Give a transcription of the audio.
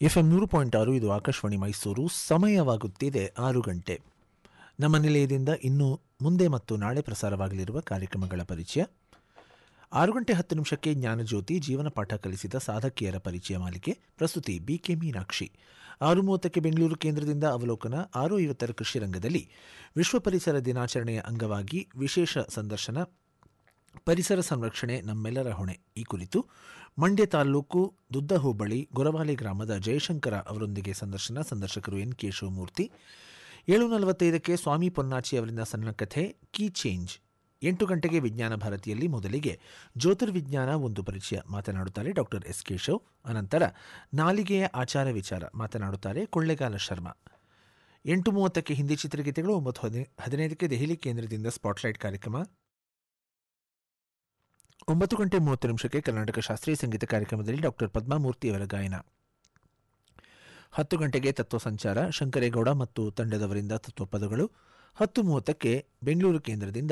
FM ನೂರು point ಆರು ಇದು ಆಕಾಶವಾಣಿ ಮೈಸೂರು ಸಮಯವಾಗುತ್ತಿದೆ ಆರು ಗಂಟೆ ನಮ್ಮ ನಿಲಯದಿಂದ ಇನ್ನು ಮುಂದೆ ಮತ್ತು ನಾಳೆ ಪ್ರಸಾರವಾಗಲಿರುವ ಕಾರ್ಯಕ್ರಮಗಳ ಪರಿಚಯ ಆರು ಗಂಟೆ ಹತ್ತು ನಿಮಿಷಕ್ಕೆ ಜ್ಞಾನಜ್ಯೋತಿ ಜೀವನ ಪಾಠ ಕಲಿಸಿದ ಸಾಧಕಿಯರ ಪರಿಚಯ ಮಾಲಿಕೆ ಪ್ರಸ್ತುತಿ ಬಿಕೆ ಮೀನಾಕ್ಷಿ ಆರು ಮೂವತ್ತಕ್ಕೆ ಬೆಂಗಳೂರು ಕೇಂದ್ರದಿಂದ ಅವಲೋಕನ ಆರು ಐವತ್ತರ ಕೃಷಿ ರಂಗದಲ್ಲಿ ವಿಶ್ವ ಪರಿಸರ ದಿನಾಚರಣೆಯ ಅಂಗವಾಗಿ ವಿಶೇಷ ಸಂದರ್ಶನ ಪರಿಸರ ಸಂರಕ್ಷಣೆ ನಮ್ಮೆಲ್ಲರ ಹೊಣೆ ಈ ಕುರಿತು ಮಂಡ್ಯ ತಾಲೂಕು ದುದ್ದ ಹೋಬಳಿ ಗೊರವಾಲೆ ಗ್ರಾಮದ ಜಯಶಂಕರ ಅವರೊಂದಿಗೆ ಸಂದರ್ಶನ ಸಂದರ್ಶಕರು ಎನ್ ಕೆ ಶಿವಮೂರ್ತಿ ಏಳು ನಲವತ್ತೈದಕ್ಕೆ ಸ್ವಾಮಿ ಪೊನ್ನಾಚಿ ಅವರಿಂದ ಸಣ್ಣ ಕಥೆ ಕೀ ಚೇಂಜ್ ಎಂಟು ಗಂಟೆಗೆ ವಿಜ್ಞಾನ ಭಾರತಿಯಲ್ಲಿ ಮೊದಲಿಗೆ ಜ್ಯೋತಿರ್ವಿಜ್ಞಾನ ಒಂದು ಪರಿಚಯ ಮಾತನಾಡುತ್ತಾರೆ ಡಾಕ್ಟರ್ ಎಸ್ ಕೇಶವ್ ಅನಂತರ ನಾಲಿಗೆಯ ಆಚಾರ ವಿಚಾರ ಮಾತನಾಡುತ್ತಾರೆ ಕೊಳ್ಳೆಗಾಲ ಶರ್ಮಾ ಎಂಟು ಮೂವತ್ತಕ್ಕೆ ಹಿಂದಿ ಚಿತ್ರಗೀತೆಗಳು ಒಂಬತ್ತು ಹದಿ ಹದಿನೈದಕ್ಕೆ ದೆಹಲಿ ಕೇಂದ್ರದಿಂದ ಸ್ಪಾಟ್ಲೈಟ್ ಕಾರ್ಯಕ್ರಮ ಒಂಬತ್ತು ಗಂಟೆ ಮೂವತ್ತು ನಿಮಿಷಕ್ಕೆ ಕರ್ನಾಟಕ ಶಾಸ್ತ್ರೀಯ ಸಂಗೀತ ಕಾರ್ಯಕ್ರಮದಲ್ಲಿ ಡಾಕ್ಟರ್ ಪದ್ಮಾಮೂರ್ತಿ ಅವರ ಗಾಯನ ಹತ್ತು ಗಂಟೆಗೆ ತತ್ವ ಸಂಚಾರ ಶಂಕರೇಗೌಡ ಮತ್ತು ತಂಡದವರಿಂದ ತತ್ವಪದಗಳು ಹತ್ತು ಮೂವತ್ತಕ್ಕೆ ಬೆಂಗಳೂರು ಕೇಂದ್ರದಿಂದ